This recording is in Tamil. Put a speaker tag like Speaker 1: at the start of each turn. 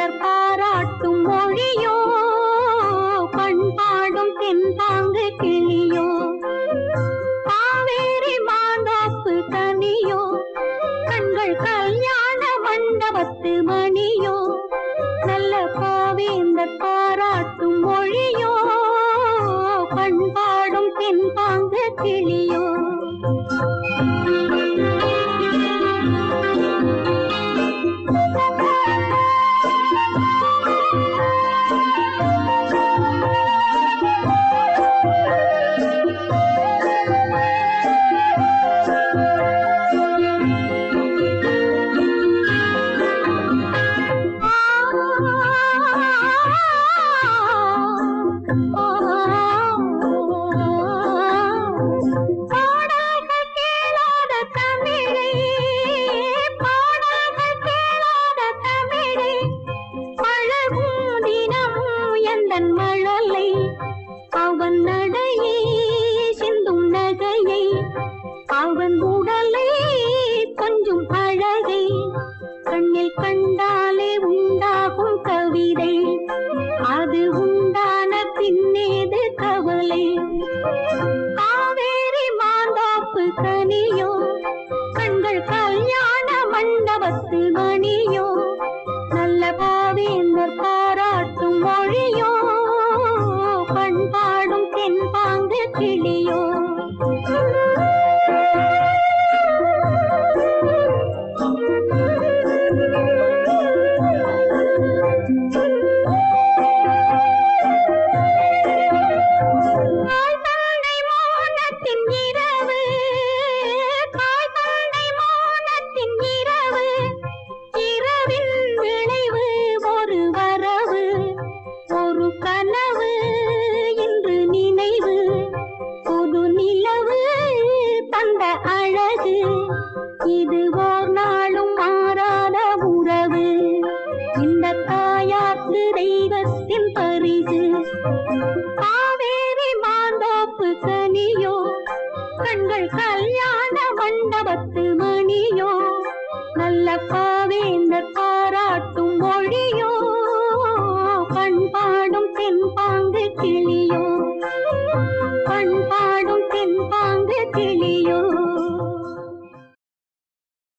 Speaker 1: பாவேந்தர் பாராட்டும் மொழியோ பண்பாடும் தென்பாங்கு கிளியோ காவேரி மாந்தாப்பு கனியோ கண்கள் கல்யாண மண்டபத்து மணியோ நல்ல பாவேந்தர் பாராட்டும் மொழியோ பண்பாடும் தென்பாங்கு கிளியோ பாடல்கள் கேளாத தமிழே பாடல்கள் கேளாத தமிழே பழகும் தினமும் எந்தன் மழலை அவன் நடையே சிந்தும் நகையை அவன் உடலை கொஞ்சம் அழகை கண்ணில் கண்டாலே உண்டாகும் கவிதை அது உண்டான பின்னேது கவலை காவேரி மாந்தாப்பு கனியோ கண்கள் கல்யாண மண்டபத்து மணியோ நல்ல பாவேந்தர் பாராட்டும் மொழியோ பண்பாடும் தென்பாங்கு கிளியோ கால்தண்டை மௌனத்தின் இரவு கால்தண்டை மௌனத்தின் இரவு இரவின் விளைவு ஒரு வரவு ஒரு கனவு இன்று நினைவு புது நிலவு தந்த அழகு இது ஓர் நாளும் மாறாத உறவு இந்த தாயாக்கு தெய்வத்தின் பரிசு காவேரி மாந்தோப்பு கனியோ கண்கள் கல்யாண மண்டபத்து மணியோ நல்ல பாவேந்தர்